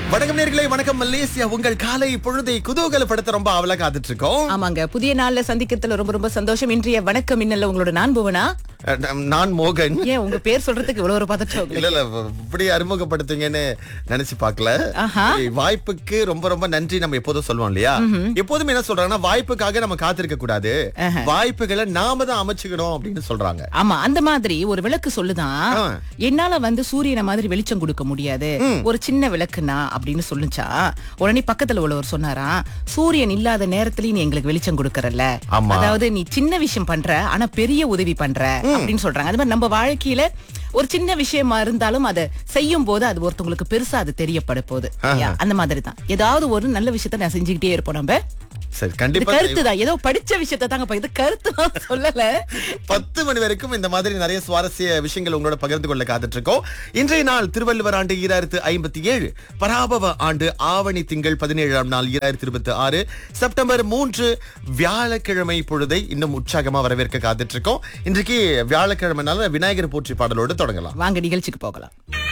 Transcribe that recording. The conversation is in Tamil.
வணக்கம் நேர்களே வணக்கம் மலேசியா உங்கள் காலை பொழுதை குதூகலப்படுத்த ரொம்ப அவலா காத்துட்டு இருக்கோம் ஆமாங்க புதிய நாள்ல சந்திக்கிறதுல ரொம்ப ரொம்ப சந்தோஷம் இன்றைய வணக்கம் இன்னல்ல உங்களோட நான் புவனா அஹ், நம்- நான் மோகன் ஏன் உங்க பேர் சொல்றதுக்கு இவ்வளவு ஒரு பதட்டம் இல்ல உங்களுக்கு? இல்ல இப்படி அறிமுகப்படுத்துங்கன்னு நினைச்சு பார்க்கல ஆஹா. சரி, வாய்ப்புக்கு ரொம்ப ரொம்ப நன்றி நம்ம எப்போதும் சொல்லுவோம் இல்லையா எப்போதும் என்ன சொல்றாங்கன்னா வாய்ப்புக்காக நம்ம காத்திருக்க கூடாது வாய்ப்புகளை நாம தான் அமைச்சுக்கணும் அப்படின்னு சொல்றாங்க ஆமா அந்த மாதிரி ஒரு விளக்கு சொல்லுதான் ஆ. என்னால வந்து சூரியனை மாதிரி வெளிச்சம் கொடுக்க முடியாது ஒரு சின்ன விளக்குனா அப்படின்னு சொல்லுச்சா உடனே பக்கத்துல உள்ளவர் சொன்னாரா சூரியன் இல்லாத நேரத்துலயும் நீ எங்களுக்கு வெளிச்சம் கொடுக்கறல்ல ஆமா. அதாவது நீ சின்ன விஷயம் பண்ற ஆனா பெரிய உதவி பண்ற அப்படின்னு சொல்றாங்க அது மாதிரி நம்ம வாழ்க்கையில ஒரு சின்ன விஷயமா இருந்தாலும் அதை செய்யும் போது அது ஒருத்தவங்களுக்கு பெருசா அது தெரியப்பட போகுது இல்லையா? அந்த மாதிரி தான் ஏதாவது ஒரு நல்ல விஷயத்த நான் செஞ்சுக்கிட்டே இருப்போம் நம்ம சரி இது கண்டிப்பா கருத்து தான் ஏதோ படிச்ச விஷயத்தை தாங்க பா- இது கருத்து தான் சொல்லல பத்து மணி வரைக்கும் இந்த மாதிரி நிறைய சுவாரஸ்ய விஷயங்கள் உங்களோட பகிர்ந்து கொள்ள காத்துட்டு இருக்கோம் இன்றைய நாள் திருவள்ளுவர் ஆண்டு ஈராயிரத்து ஐம்பத்தி ஏழு பராபவ ஆண்டு ஆவணி திங்கள் பதினேழாம் நாள் ஈராயிரத்தி இருபத்தி ஆறு செப்டம்பர் மூன்று வியாழக்கிழமை பொழுதை இன்னும் உற்சாகமா வரவேற்க காத்துட்டு இருக்கோம் இன்றைக்கு வியாழக்கிழமைனால விநாயகர் போற்றி பாடலோடு தொடங்கலாம் வாங்க நிகழ்ச்சிக்கு போகலாம்